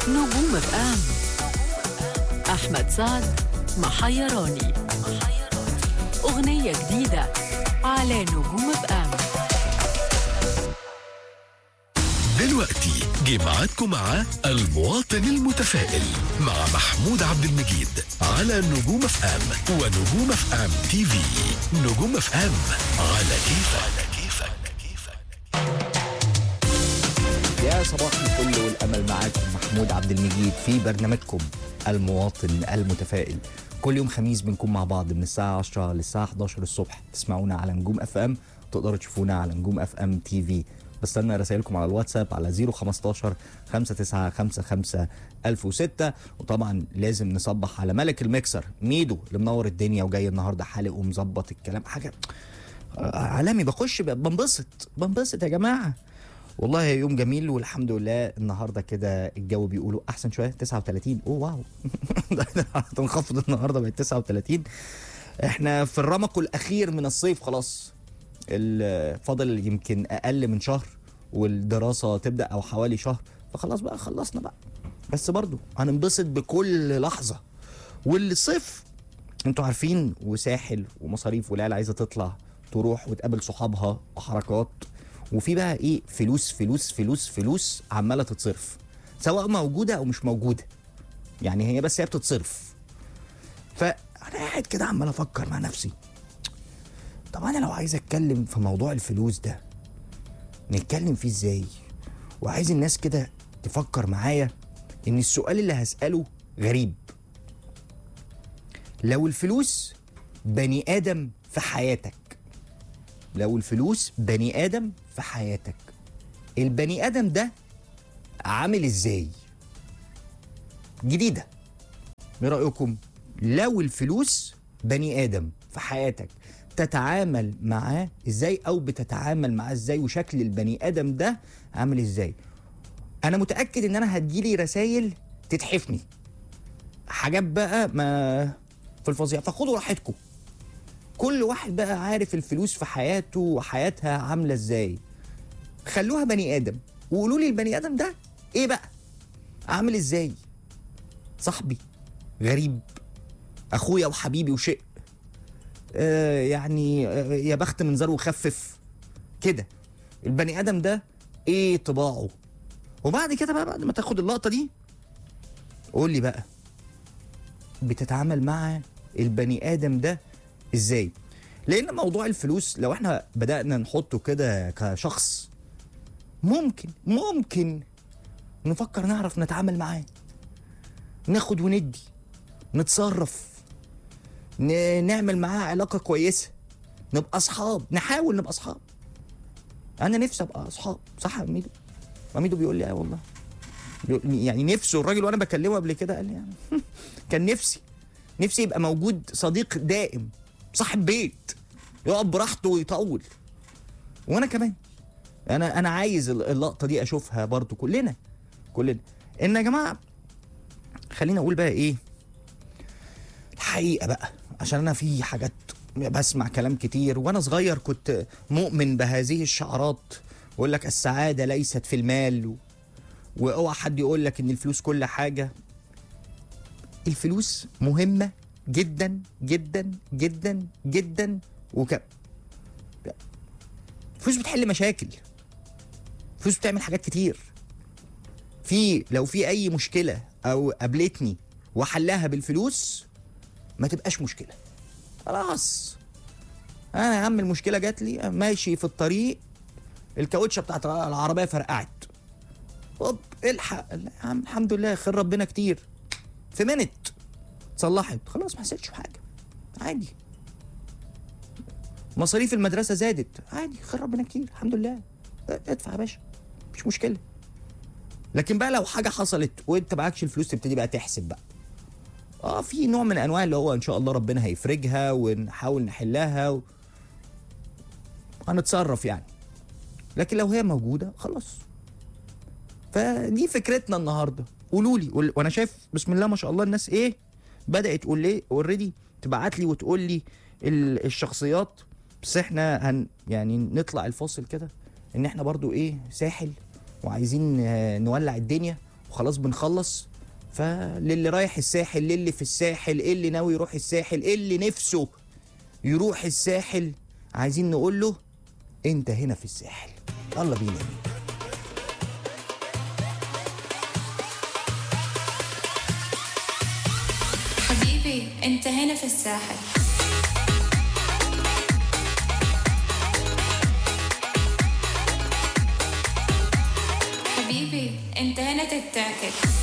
نجوم اف ام احمد سعد محيراني اغنيه جديده على نجوم اف ام دلوقتي جمعتكم مع المواطن المتفائل مع محمود عبد المجيد على نجوم اف ام ونجوم اف ام تي في نجوم اف ام على كيف على كيفك يا صباح الفل والامل معاكم محمود عبد المجيد في برنامجكم المواطن المتفائل كل يوم خميس بنكون مع بعض من الساعه 10 للساعه 11 الصبح تسمعونا على نجوم اف ام تقدروا تشوفونا على نجوم اف ام تي في بستنى رسائلكم على الواتساب على 015 5955 1006 وطبعا لازم نصبح على ملك المكسر ميدو اللي منور الدنيا وجاي النهارده حالق ومظبط الكلام حاجه عالمي بخش ب- بنبسط بنبسط يا جماعه والله يوم جميل والحمد لله النهارده كده الجو بيقولوا احسن شويه 39 اوه واو هتنخفض النهارده بقت 39 احنا في الرمق الاخير من الصيف خلاص ال- فاضل يمكن اقل من شهر والدراسه تبدا او حوالي شهر فخلاص بقى خلصنا بقى بس برضو هننبسط بكل لحظه والصيف انتوا عارفين وساحل ومصاريف والعيال عايزه تطلع تروح وتقابل صحابها وحركات وفي بقى ايه فلوس فلوس فلوس فلوس عماله تتصرف سواء موجوده او مش موجوده يعني هي بس هي بتتصرف فانا قاعد كده عمال افكر مع نفسي طب انا لو عايز اتكلم في موضوع الفلوس ده نتكلم فيه ازاي وعايز الناس كده تفكر معايا ان السؤال اللي هساله غريب لو الفلوس بني ادم في حياتك لو الفلوس بني ادم في حياتك البني ادم ده عامل ازاي جديده ايه رايكم لو الفلوس بني ادم في حياتك تتعامل معاه ازاي او بتتعامل معاه ازاي وشكل البني ادم ده عامل ازاي انا متاكد ان انا هتجيلي رسائل تتحفني حاجات بقى ما في الفظيع فخدوا راحتكم كل واحد بقى عارف الفلوس في حياته وحياتها عامله ازاي خلوها بني ادم وقولوا لي البني ادم ده ايه بقى عامل ازاي صاحبي غريب اخويا وحبيبي وشق آه يعني آه يا بخت من زار وخفف كده البني ادم ده ايه طباعه وبعد كده بقى بعد ما تاخد اللقطه دي قول لي بقى بتتعامل مع البني ادم ده ازاي لان موضوع الفلوس لو احنا بدانا نحطه كده كشخص ممكن ممكن نفكر نعرف نتعامل معاه ناخد وندي نتصرف ن- نعمل معاه علاقه كويسه نبقى اصحاب نحاول نبقى اصحاب انا نفسي ابقى اصحاب صح يا ميدو ما ميدو بيقول لي اه والله بيقول- يعني نفسه الراجل وانا بكلمه قبل كده قال لي يعني كان نفسي نفسي يبقى موجود صديق دائم صاحب بيت يقعد براحته ويطول وانا كمان انا انا عايز ال- اللقطه دي اشوفها برضو كلنا كلنا ان يا جماعه خلينا اقول بقى ايه الحقيقه بقى عشان انا في حاجات بسمع كلام كتير وانا صغير كنت مؤمن بهذه الشعارات يقول لك السعاده ليست في المال و... واوعى حد يقول لك ان الفلوس كل حاجه الفلوس مهمه جدا جدا جدا جدا وك الفلوس بتحل مشاكل الفلوس بتعمل حاجات كتير في لو في اي مشكله او قابلتني وحلها بالفلوس ما تبقاش مشكله خلاص انا يا عم المشكله جات لي ماشي في الطريق الكاوتشه بتاعت العربيه فرقعت هوب الحق لا يا عم الحمد لله خير ربنا كتير في منت اتصلحت خلاص ما حسيتش بحاجه عادي مصاريف المدرسه زادت عادي خير ربنا كتير الحمد لله اه، ادفع يا باشا مش مشكله لكن بقى لو حاجه حصلت وانت معكش الفلوس تبتدي بقى تحسب بقى اه في نوع من انواع اللي هو ان شاء الله ربنا هيفرجها ونحاول نحلها و... هنتصرف يعني لكن لو هي موجوده خلاص فدي فكرتنا النهارده قولوا لي قول- وانا شايف بسم الله ما شاء الله الناس ايه بدات تقول لي اوريدي تبعت لي وتقول لي ال- الشخصيات بس احنا هن يعني نطلع الفاصل كده ان احنا برضو ايه ساحل وعايزين آه، نولع الدنيا وخلاص بنخلص فللي رايح الساحل للي في الساحل اللي ناوي يروح الساحل اللي نفسه يروح الساحل عايزين نقول له انت هنا في الساحل يلا بينا حبيبي انت هنا في الساحل حبيبي انت هنا تتاكل